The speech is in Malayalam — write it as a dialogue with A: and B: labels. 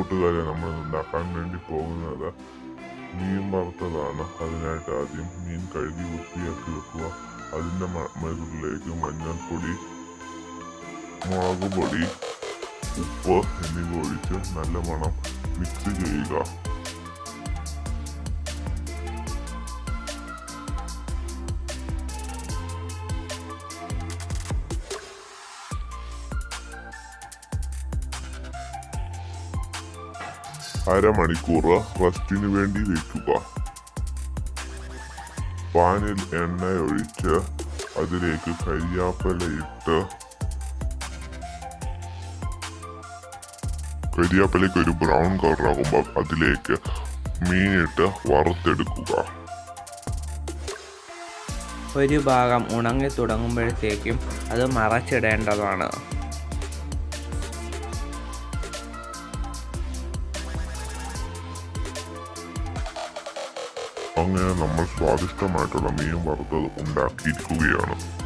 A: കൂട്ടുകാരെ നമ്മൾ ഉണ്ടാക്കാൻ വേണ്ടി പോകുന്നത് മീൻ വറുത്തതാണ് അതിനായിട്ട് ആദ്യം മീൻ കഴുകി വൃത്തിയാക്കി വെക്കുക അതിൻ്റെ മുകളിലേക്ക് മഞ്ഞൾപ്പൊടി മുളക് പൊടി ഉപ്പ് എന്നിവ ഒഴിച്ച് നല്ല മണം മിക്സ് ചെയ്യുക അരമണിക്കൂർ റസ്റ്റിന് വേണ്ടി വെക്കുക പാനിൽ എണ്ണ ഒഴിച്ച് അതിലേക്ക് കരിയാപ്പല ഇട്ട് കരിയാപ്പലയ്ക്ക് ഒരു ബ്രൗൺ കളർ ആകുമ്പോൾ അതിലേക്ക് മീനിട്ട് വറുത്തെടുക്കുക
B: ഒരു ഭാഗം ഉണങ്ങി തുടങ്ങുമ്പോഴത്തേക്കും അത് മറച്ചിടേണ്ടതാണ്
A: അങ്ങനെ നമ്മൾ സ്വാദിഷ്ടമായിട്ടുള്ള മീൻ വറുത്തത് ഉണ്ടാക്കിയിരിക്കുകയാണ്